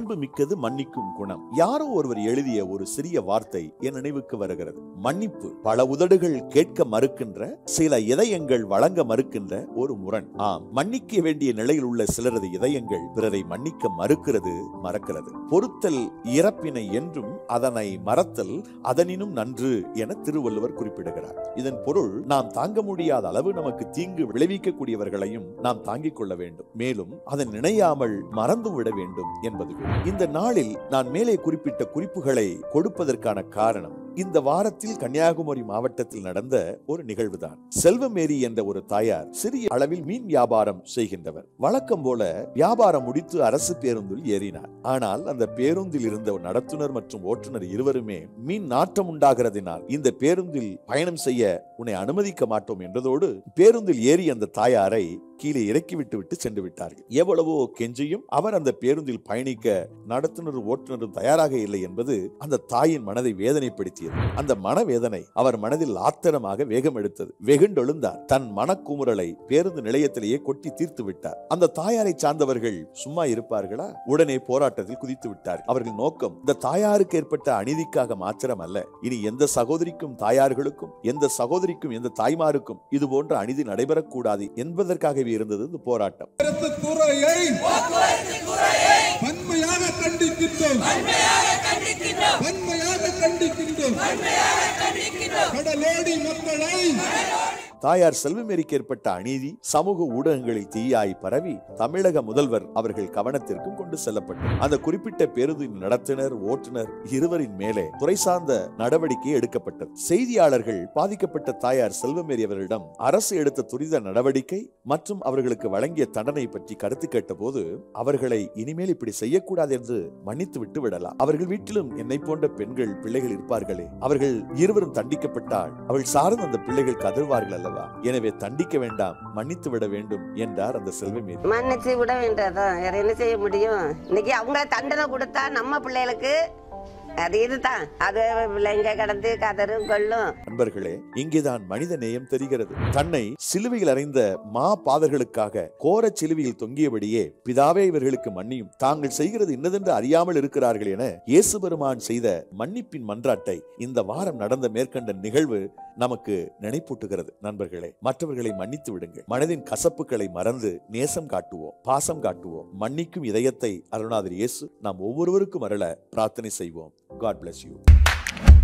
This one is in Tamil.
மாண்பு மிக்கது மன்னிக்கும் குணம் யாரோ ஒருவர் எழுதிய ஒரு சிறிய வார்த்தை என் நினைவுக்கு வருகிறது மன்னிப்பு பல உதடுகள் கேட்க மறுக்கின்ற சில இதயங்கள் வழங்க மறுக்கின்ற ஒரு முரண் ஆம் மன்னிக்க வேண்டிய நிலையில் உள்ள சிலரது இதயங்கள் பிறரை மன்னிக்க மறுக்கிறது மறக்கிறது பொறுத்தல் இறப்பினை என்றும் அதனை மறத்தல் அதனினும் நன்று என திருவள்ளுவர் குறிப்பிடுகிறார் இதன் பொருள் நாம் தாங்க முடியாத அளவு நமக்கு தீங்கு விளைவிக்கக்கூடியவர்களையும் நாம் தாங்கிக் கொள்ள வேண்டும் மேலும் அதை நினையாமல் மறந்து விட வேண்டும் என்பது இந்த நாளில் நான் மேலே குறிப்பிட்ட குறிப்புகளை கொடுப்பதற்கான காரணம் இந்த வாரத்தில் கன்னியாகுமரி மாவட்டத்தில் நடந்த ஒரு நிகழ்வுதான் செல்வமேரி என்ற ஒரு தாயார் சிறிய அளவில் மீன் வியாபாரம் செய்கின்றவர் வழக்கம் போல வியாபாரம் முடித்து அரசு பேருந்தில் ஏறினார் ஆனால் அந்த பேருந்தில் இருந்த நடத்துனர் மற்றும் ஓட்டுநர் இருவருமே மீன் நாட்டம் உண்டாகிறதினால் இந்த பேருந்தில் பயணம் செய்ய உன்னை அனுமதிக்க மாட்டோம் என்றதோடு பேருந்தில் ஏறி அந்த தாயாரை கீழே இறக்கி விட்டு விட்டு சென்று விட்டார்கள் எவ்வளவோ கெஞ்சியும் அவர் அந்த பேருந்தில் பயணிக்க நடத்துனரும் ஓட்டுநரும் தயாராக இல்லை என்பது அந்த தாயின் மனதை வேதனைப்படுத்தியது அந்த மனவேதனை அவர் மனதில் ஆத்திரமாக வேகம் எடுத்தது வெகுண்டெழுந்தார் தன் மனக்குமுறலை பேருந்து நிலையத்திலேயே கொட்டி தீர்த்து விட்டார் அந்த தாயாரை சார்ந்தவர்கள் சும்மா இருப்பார்களா உடனே போராட்டத்தில் குதித்து விட்டார் அவர்கள் நோக்கம் இந்த தாயாருக்கு ஏற்பட்ட அநீதிக்காக மாத்திரம் அல்ல இனி எந்த சகோதரிக்கும் தாயார்களுக்கும் எந்த சகோதரிக்கும் எந்த தாய்மாருக்கும் இது போன்ற அநீதி நடைபெறக்கூடாது என்பதற்காகவே இருந்தது இந்த போராட்டம் துறையை வன்மையாக கண்டிக்கின்றோம் வன்மையாக கண்டிக்கின்றோம் கடலோடி மக்களை தாயார் செல்வமேரிக்கு ஏற்பட்ட அநீதி சமூக ஊடகங்களில் தீயாய் பரவி தமிழக முதல்வர் அவர்கள் கவனத்திற்கும் கொண்டு செல்லப்பட்டது அந்த குறிப்பிட்ட பேருந்தின் நடத்துனர் ஓட்டுநர் இருவரின் மேலே துறை சார்ந்த நடவடிக்கை எடுக்கப்பட்டது செய்தியாளர்கள் பாதிக்கப்பட்ட தாயார் செல்வமேரி அவர்களிடம் அரசு எடுத்த துரித நடவடிக்கை மற்றும் அவர்களுக்கு வழங்கிய தண்டனை பற்றி கருத்து கேட்டபோது அவர்களை இனிமேல் இப்படி செய்யக்கூடாது என்று மன்னித்து விட்டு விடலாம் அவர்கள் வீட்டிலும் என்னை போன்ற பெண்கள் பிள்ளைகள் இருப்பார்களே அவர்கள் இருவரும் தண்டிக்கப்பட்டால் அவள் சார்ந்த அந்த பிள்ளைகள் கதறுவார்கள் அல்லவா எனவே தண்டிக்க வேண்டாம் மன்னித்து விட வேண்டும் என்றார் அந்த செல்வமேரி மன்னிச்சு விட வேண்டியதான் வேற என்ன செய்ய முடியும் இன்னைக்கு அவங்க தண்டனை கொடுத்தா நம்ம பிள்ளைகளுக்கு அது இதுதான் அது பிள்ளைங்க கடந்து கதரும் கொள்ளும் நண்பர்களே இங்கேதான் மனித நேயம் தெரிகிறது தன்னை சிலுவையில் அறைந்த மா பாதர்களுக்காக கோர சிலுவையில் தொங்கியபடியே பிதாவே இவர்களுக்கு மன்னியும் தாங்கள் செய்கிறது இன்னதென்று அறியாமல் இருக்கிறார்கள் என இயேசு பெருமான் செய்த மன்னிப்பின் மன்றாட்டை இந்த வாரம் நடந்த மேற்கண்ட நிகழ்வு நமக்கு நினைப்பூட்டுகிறது நண்பர்களே மற்றவர்களை மன்னித்து விடுங்கள் மனதின் கசப்புகளை மறந்து நேசம் காட்டுவோம் பாசம் காட்டுவோம் மன்னிக்கும் இதயத்தை அருணாதிரி இயேசு நாம் ஒவ்வொருவருக்கும் அருள பிரார்த்தனை செய்வோம் காட் bless யூ